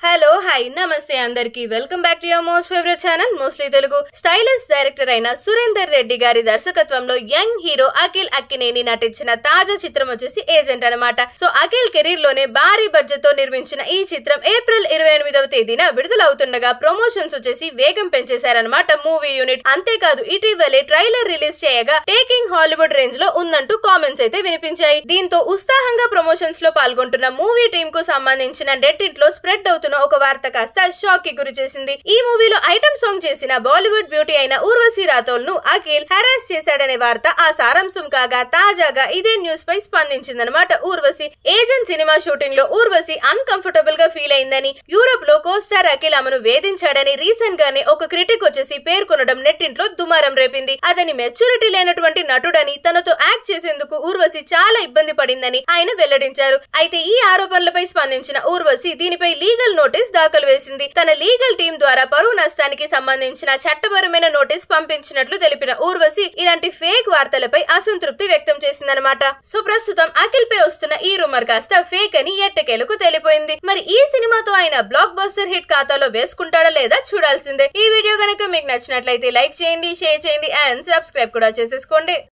hello hi నమస్తే అందరికి welcome back to your most favourite channel mostly Telugu stylish director అయిన సురేందర్ రెడ్డి గారి దర్శకత్వంలో యంగ్ హీరో అఖిల్ అక్కినేని నటించిన తాజా చిత్రం వచ్చేసి ఏజెంట్ అన్నమాట సో అఖిల్ కెరీర్ లోనే భారీ బడ్జెట్ తో నిర్మించిన ఈ చిత్రం ఏప్రిల్ ఇరవై ఎనిమిదవ తేదీన విడుదలవుతుండగా ప్రమోషన్స్ వచ్చేసి వేగం పెంచేశారనమాట మూవీ యూనిట్ అంతేకాదు ఇటీవలే ట్రైలర్ రిలీజ్ చేయగా టేకింగ్ హాలీవుడ్ రేంజ్ లో ఉందంటూ కామెంట్స్ అయితే వినిపించాయి దీంతో ఉత్సాహంగా ప్రమోషన్స్ లో పాల్గొంటున్న మూవీ టీమ్ కు సంబంధించిన నెట్టింట్లో స్ప్రెడ్ అవుతున్న ఒక వార్త కాస్త షాక్ కి గురి చేసింది ఈ మూవీలో ఐటమ్ సాంగ్ చేసిన బాలీవుడ్ బ్యూటీ అయిన ఊర్వశి రాథోల్ ను అఖిల్ హెరాస్ చేశాడనే వార్త ఆ సారాంశం కాగా తాజాగా ఇదే న్యూస్ పై స్పందించిందనమాట ఊర్వశి ఏజెంట్ సినిమా షూటింగ్ లో ఊర్వశి అన్కంఫర్టబుల్ గా ఫీల్ అయిందని యూరోప్ లో కోస్టార్ అఖిల్ ఆమెను వేధించాడని రీసెంట్ గానే ఒక క్రిటిక్ వచ్చేసి పేర్కొనడం నెట్టింట్లో దుమారం రేపింది అతని మెచ్యూరిటీ లేనటువంటి నటుడని తనతో యాక్ట్ చేసేందుకు ఊర్వశి చాలా ఇబ్బంది పడిందని ఆయన వెల్లడించారు అయితే ఈ ఆరోపణలపై స్పందించిన ఊర్వశి దీనిపై లీగల్ నోటీస్ దాఖలు వేసింది తన లీగల్ టీం ద్వారా పరువు నష్టానికి సంబంధించిన చట్టపరమైన నోటీస్ పంపించినట్లు తెలిపిన ఊర్వశి ఇలాంటి ఫేక్ వార్తలపై అసంతృప్తి వ్యక్తం చేసిందనమాట సో ప్రస్తుతం అఖిల్ పై వస్తున్న ఈ రూమర్ కాస్త ఫేక్ అని ఎట్టకేలకు తెలిపోయింది మరి ఈ సినిమాతో ఆయన బ్లాక్ బస్టర్ హిట్ ఖాతాలో వేసుకుంటాడా లేదా చూడాల్సిందే ఈ వీడియో గనక మీకు నచ్చినట్లయితే లైక్ చేయండి షేర్ చేయండి అండ్ సబ్స్క్రైబ్ కూడా చేసేసుకోండి